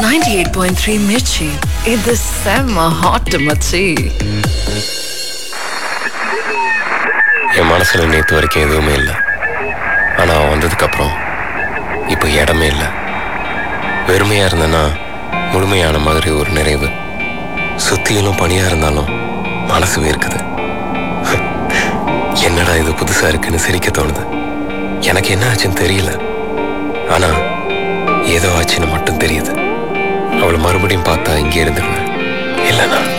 98.3 மிர்ச்சி இது செம்ம ஹாட் மச்சி என் மனசுல நேத்து வரைக்கும் எதுவுமே இல்லை ஆனா அவன் வந்ததுக்கு அப்புறம் இப்போ இடமே இல்லை வெறுமையா இருந்தேன்னா முழுமையான மாதிரி ஒரு நிறைவு சுத்தியிலும் பனியா இருந்தாலும் மனசு வேர்க்குது என்னடா இது புதுசா இருக்குன்னு சிரிக்க தோணுது எனக்கு என்ன ஆச்சுன்னு தெரியல ஆனா ஏதோ ஆச்சுன்னு மட்டும் தெரியுது அவளை மறுபடியும் பார்த்தா இங்கே இருந்துருவேன் இல்லைனா